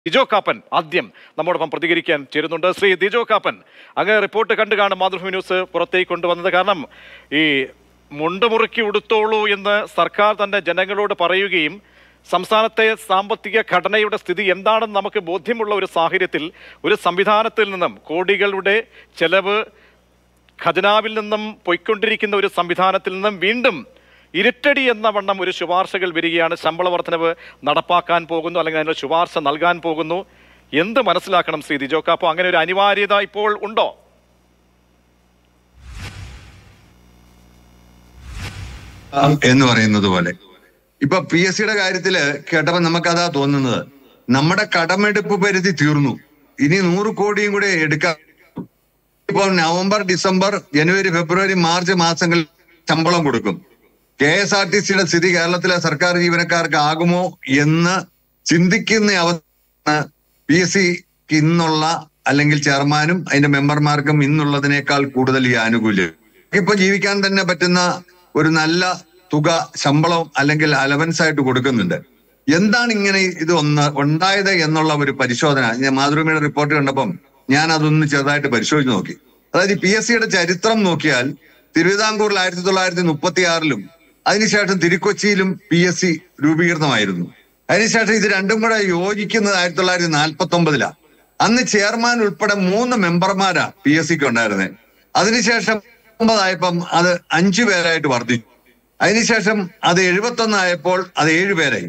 ദിജോ കാപ്പൻ ആദ്യം നമ്മോടൊപ്പം പ്രതികരിക്കാൻ ചേരുന്നുണ്ട് ശ്രീ ദിജോ കാപ്പൻ അങ്ങ് റിപ്പോർട്ട് കണ്ടു കാണും മാതൃഭൂമി ന്യൂസ് പുറത്തേക്ക് കൊണ്ടുവന്നത് കാരണം ഈ മുണ്ടുമുറുക്കി ഉടുത്തോളൂ എന്ന് സർക്കാർ തന്നെ ജനങ്ങളോട് പറയുകയും സംസ്ഥാനത്തെ സാമ്പത്തിക ഘടനയുടെ സ്ഥിതി എന്താണെന്ന് നമുക്ക് ബോധ്യമുള്ള ഒരു സാഹചര്യത്തിൽ ഒരു സംവിധാനത്തിൽ നിന്നും കോടികളുടെ ചെലവ് ഖജനാവിൽ നിന്നും പൊയ്ക്കൊണ്ടിരിക്കുന്ന ഒരു സംവിധാനത്തിൽ നിന്നും വീണ്ടും ഇരുട്ടടി എന്ന വണ്ണം ഒരു ശുപാർശകൾ വരികയാണ് ശമ്പള വർധനവ് നടപ്പാക്കാൻ പോകുന്നു അല്ലെങ്കിൽ അതിന് ശുപാർശ നൽകാൻ പോകുന്നു എന്ത് മനസ്സിലാക്കണം ശ്രീ ദിജോക്കാപ്പോ അങ്ങനെ ഒരു അനിവാര്യത ഇപ്പോൾ ഉണ്ടോ എന്ന് പറയുന്നത് പോലെ ഇപ്പൊ പി എസ് സിയുടെ കാര്യത്തില് കേട്ടപ്പോ നമുക്കതാ തോന്നുന്നത് നമ്മുടെ കടമെടുപ്പ് പരിധി തീർന്നു ഇനി നൂറ് കോടിയും കൂടെ എടുക്കാം ഇപ്പൊ നവംബർ ഡിസംബർ ജനുവരി ഫെബ്രുവരി മാർച്ച് മാസങ്ങളിൽ ശമ്പളം കൊടുക്കും കെ എസ് ആർ ടി സിയുടെ സ്ഥിതി കേരളത്തിലെ സർക്കാർ ജീവനക്കാർക്ക് ആകുമോ എന്ന് ചിന്തിക്കുന്ന അവസ്ഥ പി എസ് സിക്ക് ഇന്നുള്ള അല്ലെങ്കിൽ ചെയർമാനും അതിന്റെ മെമ്പർമാർക്കും ഇന്നുള്ളതിനേക്കാൾ കൂടുതൽ ഈ ആനുകൂല്യം ഇപ്പൊ ജീവിക്കാൻ തന്നെ പറ്റുന്ന ഒരു നല്ല തുക ശമ്പളം അല്ലെങ്കിൽ അലവൻസ് ആയിട്ട് കൊടുക്കുന്നുണ്ട് എന്താണ് ഇങ്ങനെ ഇത് ഒന്ന് ഉണ്ടായത് എന്നുള്ള ഒരു പരിശോധന ഞാൻ മാതൃഭൂമിയുടെ റിപ്പോർട്ട് കണ്ടപ്പം ഞാൻ അതൊന്ന് ചെറുതായിട്ട് പരിശോധിച്ച് നോക്കി അതായത് പി എസ് സിയുടെ ചരിത്രം നോക്കിയാൽ തിരുവിതാംകൂറിൽ ആയിരത്തി തൊള്ളായിരത്തി മുപ്പത്തി ആറിലും അതിനുശേഷം തിരുക്കൊച്ചിയിലും പി എസ് സി രൂപീകൃതമായിരുന്നു അതിനുശേഷം ഇത് രണ്ടും കൂടെ യോജിക്കുന്നത് ആയിരത്തി തൊള്ളായിരത്തി നാൽപ്പത്തി ഒമ്പതിലാ അന്ന് ചെയർമാൻ ഉൾപ്പെടെ മൂന്ന് മെമ്പർമാരാ പി എസ് സിക്ക് ഉണ്ടായിരുന്നത് അതിനുശേഷം ഒമ്പതായപ്പം അത് അഞ്ചു പേരായിട്ട് വർദ്ധിച്ചു അതിനുശേഷം അത് എഴുപത്തി ആയപ്പോൾ അത് ഏഴുപേരായി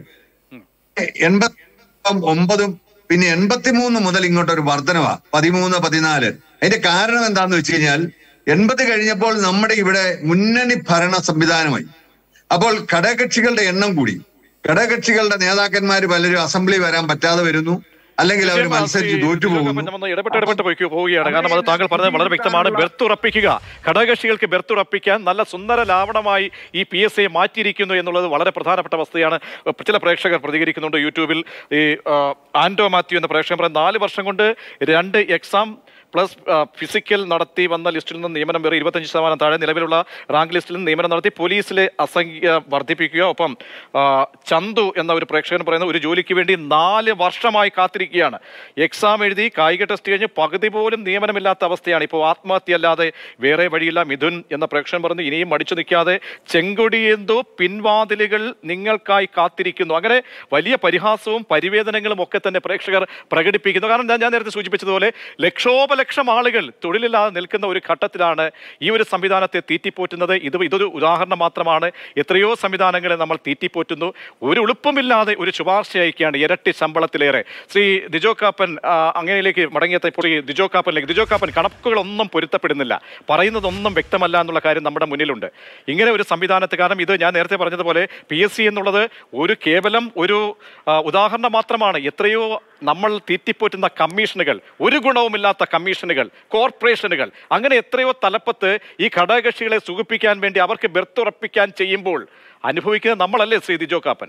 എൺപത്തി ഒമ്പതും പിന്നെ എൺപത്തിമൂന്ന് മുതൽ ഇങ്ങോട്ട് ഒരു വർധനവാ പതിമൂന്ന് പതിനാല് അതിന്റെ കാരണം എന്താന്ന് വെച്ച് കഴിഞ്ഞാൽ എൺപത് കഴിഞ്ഞപ്പോൾ നമ്മുടെ ഇവിടെ മുന്നണി ഭരണ സംവിധാനമായി അപ്പോൾ ഘടകകക്ഷികളുടെ എണ്ണം കൂടി ഘടകകക്ഷികളുടെ നേതാക്കന്മാർ പലരും അസംബ്ലി വരാൻ പറ്റാതെ വരുന്നു അല്ലെങ്കിൽ അവർ മത്സരിച്ച് തോറ്റുപോകുന്നു ഒന്ന് ഇടപെട്ട് ഇടപെട്ട് പോയി പോവുകയാണ് കാരണം അത് താങ്കൾ പറഞ്ഞത് വളരെ വ്യക്തമാണ് ബെർത്ത് ഉറപ്പിക്കുക ഘടകകക്ഷികൾക്ക് ബെർത്ത് ഉറപ്പിക്കാൻ നല്ല സുന്ദര ലാവണമായി ഈ പി എസ് എ മാറ്റിയിരിക്കുന്നു എന്നുള്ളത് വളരെ പ്രധാനപ്പെട്ട വസ്തുതയാണ് ചില പ്രേക്ഷകർ പ്രതികരിക്കുന്നുണ്ട് യൂട്യൂബിൽ ഈ ആ, ആൻഡോ മാത്യു എന്ന പ്രേക്ഷകൻ പറയുന്നത് നാല് വർഷം കൊണ്ട് രണ്ട് എക്സാം പ്ലസ് ഫിസിക്കൽ നടത്തി വന്ന ലിസ്റ്റിൽ നിന്ന് നിയമനം വേറെ ഇരുപത്തഞ്ച് ശതമാനം താഴെ നിലവിലുള്ള റാങ്ക് ലിസ്റ്റിൽ നിന്ന് നിയമനം നടത്തി പോലീസിലെ അസംഖ്യ വർദ്ധിപ്പിക്കുക ഒപ്പം ആ, ചന്തു എന്ന ഒരു പ്രേക്ഷകൻ പറയുന്ന ഒരു ജോലിക്ക് വേണ്ടി നാല് വർഷമായി കാത്തിരിക്കുകയാണ് എക്സാം എഴുതി കായിക ടെസ്റ്റ് കഴിഞ്ഞ് പകുതി പോലും നിയമനമില്ലാത്ത അവസ്ഥയാണ് ഇപ്പോൾ ആത്മഹത്യ അല്ലാതെ വേറെ വഴിയില്ല മിഥുൻ എന്ന പ്രേക്ഷകൻ പറഞ്ഞു ഇനിയും മടിച്ചു നിൽക്കാതെ ചെങ്കൊടിയെന്തോ പിൻവാതിലുകൾ നിങ്ങൾക്കായി കാത്തിരിക്കുന്നു അങ്ങനെ വലിയ പരിഹാസവും പരിവേദനങ്ങളും ഒക്കെ തന്നെ പ്രേക്ഷകർ പ്രകടിപ്പിക്കുന്നു കാരണം ഞാൻ ഞാൻ നേരത്തെ സൂചിപ്പിച്ചതുപോലെ ലക്ഷോപലക്ഷം ആളുകൾ തൊഴിലില്ലാതെ നിൽക്കുന്ന ഒരു ഘട്ടത്തിലാണ് ഈ ഒരു സംവിധാനത്തെ തീറ്റിപ്പോറ്റുന്നത് ഇത് ഇതൊരു ഉദാഹരണം മാത്രമാണ് എത്രയോ സംവിധാനങ്ങളെ നമ്മൾ തീറ്റിപ്പോറ്റുന്നു ഒരു ഉളുപ്പമില്ലാതെ ഒരു ശുപാർശ അയക്കുകയാണ് ഇരട്ടി ശമ്പളത്തിലേറെ ശ്രീ ദിജോ കാപ്പൻ ആ, അങ്ങനെയിലേക്ക് മടങ്ങിയെത്തപ്പോൾ ഈ ദിജോ കാപ്പനിലേക്ക് ദിജോ കാപ്പൻ കണക്കുകളൊന്നും പൊരുത്തപ്പെടുന്നില്ല പറയുന്നതൊന്നും വ്യക്തമല്ല എന്നുള്ള കാര്യം നമ്മുടെ മുന്നിലുണ്ട് ഇങ്ങനെ ഒരു സംവിധാനത്തെ കാരണം ഇത് ഞാൻ നേരത്തെ പറഞ്ഞതുപോലെ പി എസ് സി എന്നുള്ളത് ഒരു കേവലം ഒരു ആ, ഉദാഹരണം മാത്രമാണ് എത്രയോ നമ്മൾ തീറ്റിപ്പോറ്റുന്ന കമ്മീഷനുകൾ ഒരു ഗുണവുമില്ലാത്ത കമ്മീഷനുകൾ കോർപ്പറേഷനുകൾ അങ്ങനെ എത്രയോ തലപ്പത്ത് ഈ ഘടകകക്ഷികളെ സുഖിപ്പിക്കാൻ വേണ്ടി അവർക്ക് ബെർത്തുറപ്പിക്കാൻ ചെയ്യുമ്പോൾ അനുഭവിക്കുന്നത് നമ്മളല്ലേ ശ്രീ ദിജോ കാപ്പൻ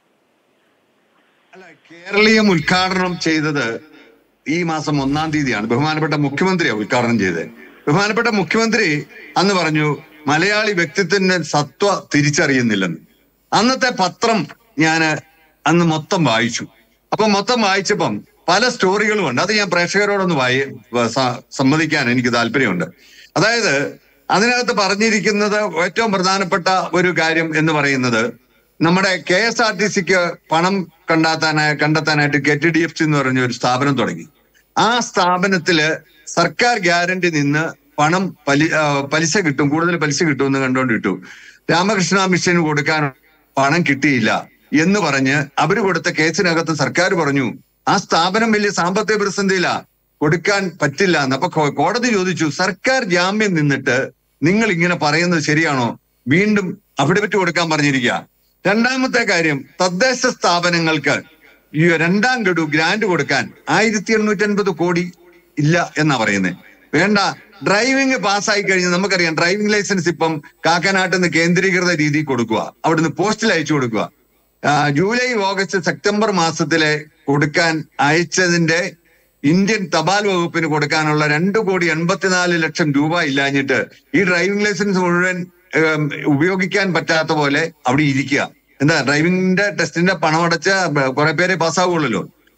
അല്ല കേരളീയം ഉദ്ഘാടനം ചെയ്തത് ഈ മാസം ഒന്നാം തീയതിയാണ് ബഹുമാനപ്പെട്ട മുഖ്യമന്ത്രിയാണ് ഉദ്ഘാടനം ചെയ്തത് ബഹുമാനപ്പെട്ട മുഖ്യമന്ത്രി അന്ന് പറഞ്ഞു മലയാളി വ്യക്തിത്വത്തിന്റെ സത്വ തിരിച്ചറിയുന്നില്ലെന്ന് അന്നത്തെ പത്രം ഞാൻ അന്ന് മൊത്തം വായിച്ചു അപ്പൊ മൊത്തം വായിച്ചപ്പം പല സ്റ്റോറികളും ഉണ്ട് അത് ഞാൻ പ്രേക്ഷകരോടൊന്ന് വായി സ- സമ്മതിക്കാൻ എനിക്ക് താല്പര്യമുണ്ട് അതായത് അതിനകത്ത് പറഞ്ഞിരിക്കുന്നത് ഏറ്റവും പ്രധാനപ്പെട്ട ഒരു കാര്യം എന്ന് പറയുന്നത് നമ്മുടെ കെ എസ് ആർ ടി സിക്ക് പണം കണ്ടെത്താനായി കണ്ടെത്താനായിട്ട് കെറ്റ് ഡി എഫ് സി എന്ന് പറഞ്ഞ ഒരു സ്ഥാപനം തുടങ്ങി ആ സ്ഥാപനത്തില് സർക്കാർ ഗ്യാരണ്ടി നിന്ന് പണം പലി ആ, പലിശ കിട്ടും കൂടുതൽ പലിശ കിട്ടും എന്ന് കണ്ടുകൊണ്ട് കിട്ടും രാമകൃഷ്ണ മിഷന് കൊടുക്കാൻ പണം കിട്ടിയില്ല എന്ന് പറഞ്ഞ് അവര് കൊടുത്ത കേസിനകത്ത് സർക്കാർ പറഞ്ഞു ആ സ്ഥാപനം വലിയ സാമ്പത്തിക പ്രതിസന്ധിയിലാ കൊടുക്കാൻ പറ്റില്ല എന്ന് അപ്പൊ കോ- കോടതി ചോദിച്ചു സർക്കാർ ജാമ്യം നിന്നിട്ട് നിങ്ങൾ ഇങ്ങനെ പറയുന്നത് ശരിയാണോ വീണ്ടും അഫിഡവിറ്റ് കൊടുക്കാൻ പറഞ്ഞിരിക്കുക രണ്ടാമത്തെ കാര്യം തദ്ദേശ സ്ഥാപനങ്ങൾക്ക് ഈ രണ്ടാം ഗഡു ഗ്രാന്റ് കൊടുക്കാൻ ആയിരത്തി എണ്ണൂറ്റി അൻപത് കോടി ഇല്ല എന്നാ പറയുന്നത് വേണ്ട ഡ്രൈവിംഗ് പാസ്സായി കഴിഞ്ഞ് നമുക്കറിയാം ഡ്രൈവിംഗ് ലൈസൻസ് ഇപ്പം കാക്കനാട്ടിൽ നിന്ന് കേന്ദ്രീകൃത രീതിയിൽ കൊടുക്കുക അവിടുന്ന് പോസ്റ്റിൽ അയച്ചു കൊടുക്കുക ആ, ജൂലൈ ഓഗസ്റ്റ് സെപ്റ്റംബർ മാസത്തിലെ കൊടുക്കാൻ അയച്ചതിന്റെ ഇന്ത്യൻ തപാൽ വകുപ്പിന് കൊടുക്കാനുള്ള രണ്ട് കോടി എൺപത്തിനാല് ലക്ഷം രൂപ ഇല്ലാഞ്ഞിട്ട് ഈ ഡ്രൈവിംഗ് ലൈസൻസ് മുഴുവൻ ഏം, ഉപയോഗിക്കാൻ പറ്റാത്ത പോലെ അവിടെ ഇരിക്കുക എന്താ ഡ്രൈവിംഗിന്റെ ടെസ്റ്റിന്റെ പണം അടച്ച കുറെ പേരെ പാസ്സാവുള്ളൂ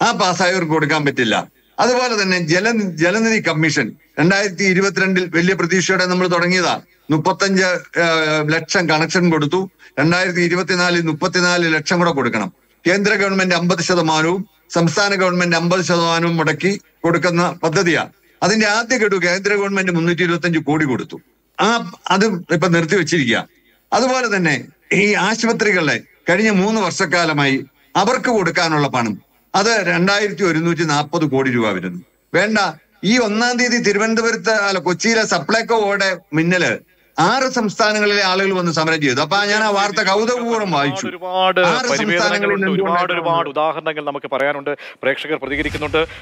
ആ പാസ്സായവർക്ക് കൊടുക്കാൻ പറ്റില്ല അതുപോലെ തന്നെ ജല ജലനിധി കമ്മീഷൻ രണ്ടായിരത്തി ഇരുപത്തിരണ്ടിൽ വലിയ പ്രതീക്ഷയോടെ നമ്മൾ തുടങ്ങിയതാ മുപ്പത്തഞ്ച് ഏഹ്, ലക്ഷം കണക്ഷൻ കൊടുത്തു രണ്ടായിരത്തി ഇരുപത്തിനാലിൽ മുപ്പത്തിനാല് ലക്ഷം കൂടെ കൊടുക്കണം കേന്ദ്ര ഗവൺമെന്റ് അമ്പത് ശതമാനവും സംസ്ഥാന ഗവൺമെന്റ് അമ്പത് ശതമാനവും മുടക്കി കൊടുക്കുന്ന പദ്ധതിയാണ് അതിന്റെ ആദ്യ ഗഡു കേന്ദ്ര ഗവൺമെന്റ് മുന്നൂറ്റി ഇരുപത്തി കോടി കൊടുത്തു ആ അത് ഇപ്പൊ നിർത്തിവെച്ചിരിക്കുക അതുപോലെ തന്നെ ഈ ആശുപത്രികളെ കഴിഞ്ഞ മൂന്ന് വർഷക്കാലമായി അവർക്ക് കൊടുക്കാനുള്ള പണം അത് രണ്ടായിരത്തി ഒരുന്നൂറ്റി നാൽപ്പത് കോടി രൂപ വരുന്നു വേണ്ട ഈ ഒന്നാം തീയതി തിരുവനന്തപുരത്ത് അല്ല കൊച്ചിയിലെ സപ്ലൈകോ ഓടെ മിന്നല് ആറ് സംസ്ഥാനങ്ങളിലെ ആളുകൾ വന്ന് സമരം ചെയ്തു അപ്പൊ ഞാൻ ആ വാർത്ത കൗതുകപൂർവ്വം വായിച്ചു ഒരുപാട് ആറ് പരിവേദനങ്ങളുണ്ട് സംസ്ഥാനങ്ങളിൽ ഒരുപാട് എന്തുകൊണ്ടാണ് ഒരുപാട് ഉദാഹരണങ്ങൾ നമുക്ക് പറയാനുണ്ട് പ്രേക്ഷകർ പ്രതികരിക്കുന്നുണ്ട്